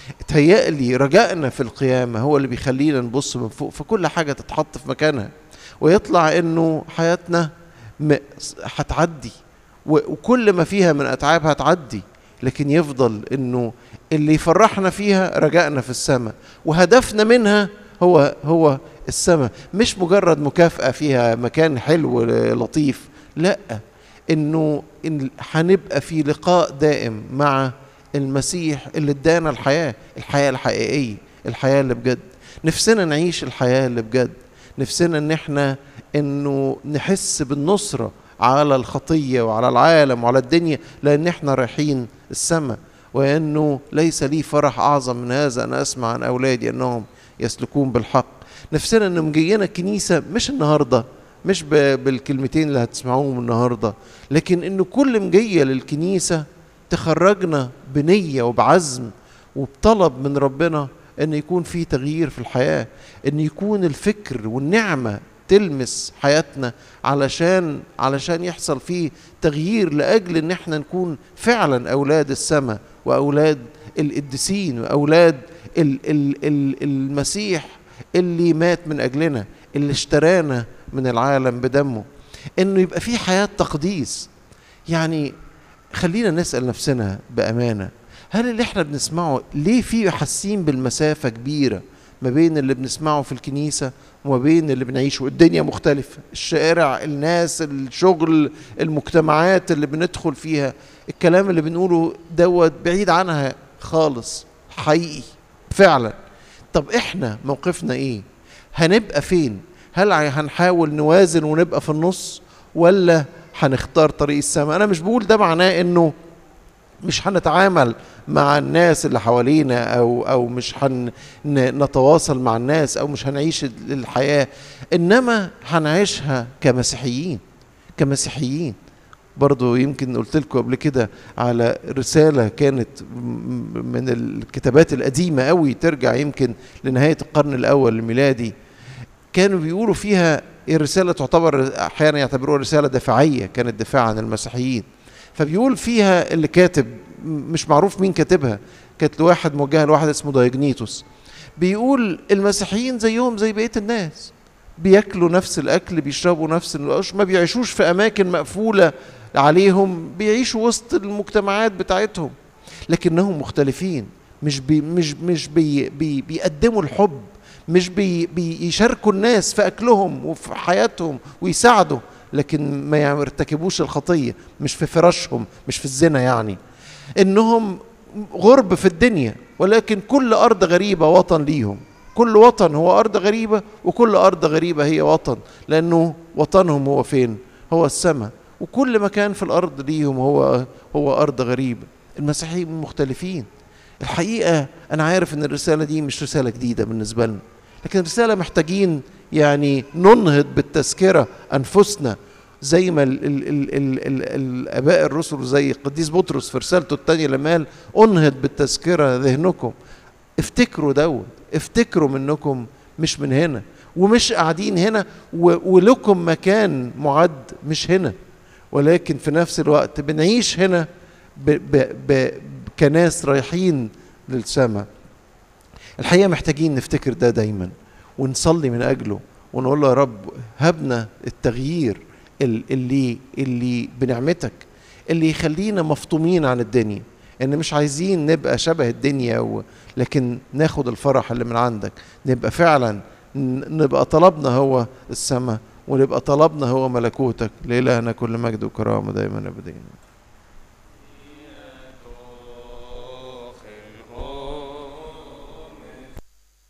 تهيألي رجائنا في القيامة هو اللي بيخلينا نبص من فوق فكل حاجة تتحط في مكانها ويطلع انه حياتنا هتعدي وكل ما فيها من اتعاب هتعدي لكن يفضل انه اللي يفرحنا فيها رجائنا في السماء وهدفنا منها هو هو السماء مش مجرد مكافأة فيها مكان حلو لطيف لا انه إن هنبقى في لقاء دائم مع المسيح اللي ادانا الحياة الحياة الحقيقية الحياة اللي بجد نفسنا نعيش الحياة اللي بجد نفسنا ان احنا انه نحس بالنصرة على الخطية وعلى العالم وعلى الدنيا لان احنا رايحين السماء وانه ليس لي فرح اعظم من هذا ان اسمع عن اولادي انهم يسلكون بالحق نفسنا انهم جايين الكنيسة مش النهاردة مش بالكلمتين اللي هتسمعوهم النهاردة لكن انه كل مجية للكنيسة تخرجنا بنية وبعزم وبطلب من ربنا ان يكون في تغيير في الحياة ان يكون الفكر والنعمة تلمس حياتنا علشان علشان يحصل فيه تغيير لاجل ان احنا نكون فعلا اولاد السماء واولاد القديسين واولاد ال ال ال المسيح اللي مات من اجلنا اللي اشترانا من العالم بدمه انه يبقى في حياه تقديس يعني خلينا نسال نفسنا بامانه هل اللي احنا بنسمعه ليه في حاسين بالمسافه كبيره ما بين اللي بنسمعه في الكنيسه وما بين اللي بنعيشه الدنيا مختلفه الشارع الناس الشغل المجتمعات اللي بندخل فيها الكلام اللي بنقوله دوت بعيد عنها خالص حقيقي فعلا طب احنا موقفنا ايه هنبقى فين هل هنحاول نوازن ونبقى في النص ولا هنختار طريق السماء انا مش بقول ده معناه انه مش هنتعامل مع الناس اللي حوالينا او او مش هنتواصل مع الناس او مش هنعيش الحياه انما هنعيشها كمسيحيين كمسيحيين برضو يمكن قلت لكم قبل كده على رساله كانت من الكتابات القديمه قوي ترجع يمكن لنهايه القرن الاول الميلادي كانوا بيقولوا فيها الرساله تعتبر احيانا يعتبروها رساله دفاعيه كانت دفاع عن المسيحيين فبيقول فيها اللي كاتب مش معروف مين كاتبها كانت لواحد موجهه لواحد اسمه دايجنيتوس بيقول المسيحيين زيهم زي بقيه الناس بياكلوا نفس الاكل بيشربوا نفس القش ما بيعيشوش في اماكن مقفوله عليهم بيعيشوا وسط المجتمعات بتاعتهم لكنهم مختلفين مش بي مش مش بي بي بيقدموا الحب مش بي بيشاركوا الناس في اكلهم وفي حياتهم ويساعدوا لكن ما يرتكبوش الخطيه مش في فراشهم مش في الزنا يعني انهم غرب في الدنيا ولكن كل ارض غريبه وطن ليهم كل وطن هو ارض غريبه وكل ارض غريبه هي وطن لانه وطنهم هو فين هو السماء وكل مكان في الارض ليهم هو هو ارض غريبه المسيحيين مختلفين الحقيقه انا عارف ان الرساله دي مش رساله جديده بالنسبه لنا لكن رساله محتاجين يعني ننهض بالتذكره انفسنا زي ما ال ال ال ال ال الاباء الرسل زي القديس بطرس في رسالته الثانيه لما قال انهض بالتذكره ذهنكم افتكروا دوت افتكروا منكم مش من هنا ومش قاعدين هنا ولكم مكان معد مش هنا ولكن في نفس الوقت بنعيش هنا ب ب ب كناس رايحين للسماء الحقيقه محتاجين نفتكر ده دايما ونصلي من اجله ونقول له يا رب هبنا التغيير اللي اللي بنعمتك اللي يخلينا مفطومين عن الدنيا ان مش عايزين نبقى شبه الدنيا و... لكن ناخد الفرح اللي من عندك نبقى فعلا نبقى طلبنا هو السماء ونبقى طلبنا هو ملكوتك لإلهنا كل مجد وكرامه دايما ابدا